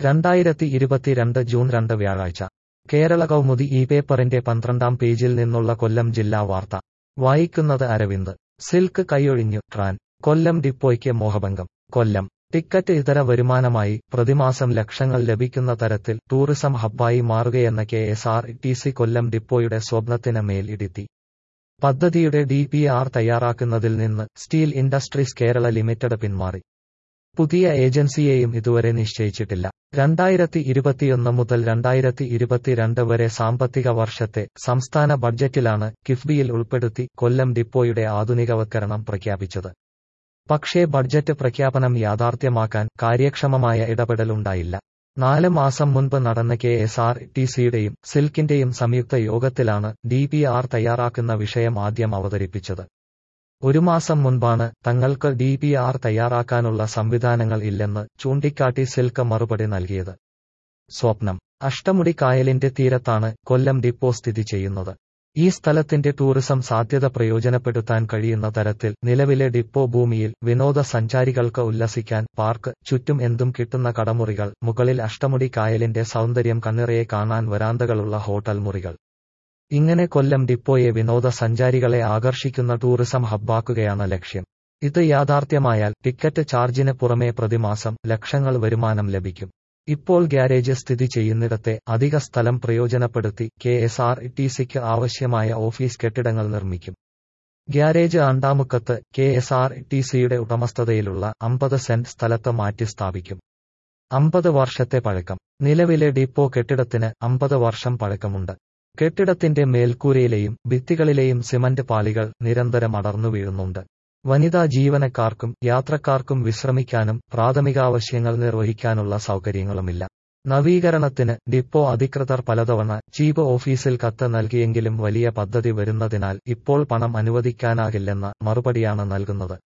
രണ്ടായിരത്തി ഇരുപത്തിരണ്ട് ജൂൺ രണ്ട് വ്യാഴാഴ്ച കേരള കൗമുദി ഈ പേപ്പറിന്റെ പന്ത്രണ്ടാം പേജിൽ നിന്നുള്ള കൊല്ലം ജില്ലാ വാർത്ത വായിക്കുന്നത് അരവിന്ദ് സിൽക്ക് കൈയൊഴിഞ്ഞു ട്രാൻ കൊല്ലം ഡിപ്പോയ്ക്ക് മോഹഭംഗം കൊല്ലം ടിക്കറ്റ് ഇതര വരുമാനമായി പ്രതിമാസം ലക്ഷങ്ങൾ ലഭിക്കുന്ന തരത്തിൽ ടൂറിസം ഹബ്ബായി മാറുകയെന്ന K S R T C Kollam ഡിപ്പോയുടെ സ്വപ്നത്തിന് മേൽ ഇടിത്തി പദ്ധതിയുടെ ഡി പി ആർ തയ്യാറാക്കുന്നതിൽ നിന്ന് സ്റ്റീൽ ഇൻഡസ്ട്രീസ് കേരള ലിമിറ്റഡ് പിന്മാറി പുതിയ ഏജൻസിയെയും ഇതുവരെ നിശ്ചയിച്ചിട്ടില്ല രണ്ടായിരത്തി ഇരുപത്തിയൊന്ന് മുതൽ രണ്ടായിരത്തി ഇരുപത്തിരണ്ട് വരെ സാമ്പത്തിക വർഷത്തെ സംസ്ഥാന ബഡ്ജറ്റിലാണ് കിഫ്ബിയിൽ ഉൾപ്പെടുത്തി കൊല്ലം ഡിപ്പോയുടെ ആധുനികവൽക്കരണം പ്രഖ്യാപിച്ചത് പക്ഷേ ബഡ്ജറ്റ് പ്രഖ്യാപനം യാഥാർത്ഥ്യമാക്കാൻ കാര്യക്ഷമമായ ഇടപെടലുണ്ടായില്ല നാല് മാസം മുൻപ് നടന്ന കെ എസ് ആർ ടി സിയുടെയും സിൽക്കിന്റെയും സംയുക്ത യോഗത്തിലാണ് ഡി പി ആർ തയ്യാറാക്കുന്ന വിഷയം ആദ്യം അവതരിപ്പിച്ചത് ഒരു മാസം മുൻപാണ് തങ്ങൾക്ക് ഡി പി ആർ തയ്യാറാക്കാനുള്ള സംവിധാനങ്ങൾ ഇല്ലെന്ന് ചൂണ്ടിക്കാട്ടി സിൽക്ക് മറുപടി നൽകിയത് സ്വപ്നം അഷ്ടമുടി കായലിന്റെ തീരത്താണ് കൊല്ലം ഡിപ്പോ സ്ഥിതി ചെയ്യുന്നത് ഈ സ്ഥലത്തിന്റെ ടൂറിസം സാധ്യത പ്രയോജനപ്പെടുത്താൻ കഴിയുന്ന തരത്തിൽ നിലവിലെ ഡിപ്പോ ഭൂമിയിൽ വിനോദസഞ്ചാരികൾക്ക് ഉല്ലസിക്കാൻ പാർക്ക് ചുറ്റും എന്തും കിട്ടുന്ന കടമുറികൾ മുകളിൽ അഷ്ടമുടി കായലിന്റെ സൗന്ദര്യം കണ്ണിറയെ കാണാൻ വരാന്തകളുള്ള ഹോട്ടൽ മുറികൾ ഇങ്ങനെ കൊല്ലം ഡിപ്പോയെ വിനോദസഞ്ചാരികളെ ആകർഷിക്കുന്ന ടൂറിസം ഹബ്ബാക്കുകയാണ് ലക്ഷ്യം ഇത് യാഥാർത്ഥ്യമായാൽ ടിക്കറ്റ് ചാർജിന് പുറമെ പ്രതിമാസം ലക്ഷങ്ങൾ വരുമാനം ലഭിക്കും ഇപ്പോൾ ഗ്യാരേജ് സ്ഥിതി ചെയ്യുന്നിടത്തെ അധിക സ്ഥലം പ്രയോജനപ്പെടുത്തി കെ എസ് ആർ ടി സിക്ക് ആവശ്യമായ ഓഫീസ് കെട്ടിടങ്ങൾ നിർമ്മിക്കും ഗ്യാരേജ് ആണ്ടാമുക്കത്ത് കെ എസ് ആർ ടി സിയുടെ ഉടമസ്ഥതയിലുള്ള അമ്പത് സെന്റ് സ്ഥലത്ത് മാറ്റി സ്ഥാപിക്കും അമ്പത് വർഷത്തെ പഴക്കം നിലവിലെ ഡിപ്പോ കെട്ടിടത്തിന് അമ്പത് വർഷം പഴക്കമുണ്ട് കെട്ടിടത്തിന്റെ മേൽക്കൂരയിലെയും ഭിത്തികളിലെയും സിമന്റ് പാളികൾ നിരന്തരം അടർന്നു വീഴുന്നുണ്ട് വനിതാ ജീവനക്കാർക്കും യാത്രക്കാർക്കും വിശ്രമിക്കാനും പ്രാഥമികാവശ്യങ്ങൾ നിർവഹിക്കാനുള്ള സൗകര്യങ്ങളുമില്ല നവീകരണത്തിന് ഡിപ്പോ അധികൃതർ പലതവണ ചീഫ് ഓഫീസിൽ കത്ത് നൽകിയെങ്കിലും വലിയ പദ്ധതി വരുന്നതിനാൽ ഇപ്പോൾ പണം അനുവദിക്കാനാകില്ലെന്ന മറുപടിയാണ് നൽകുന്നത്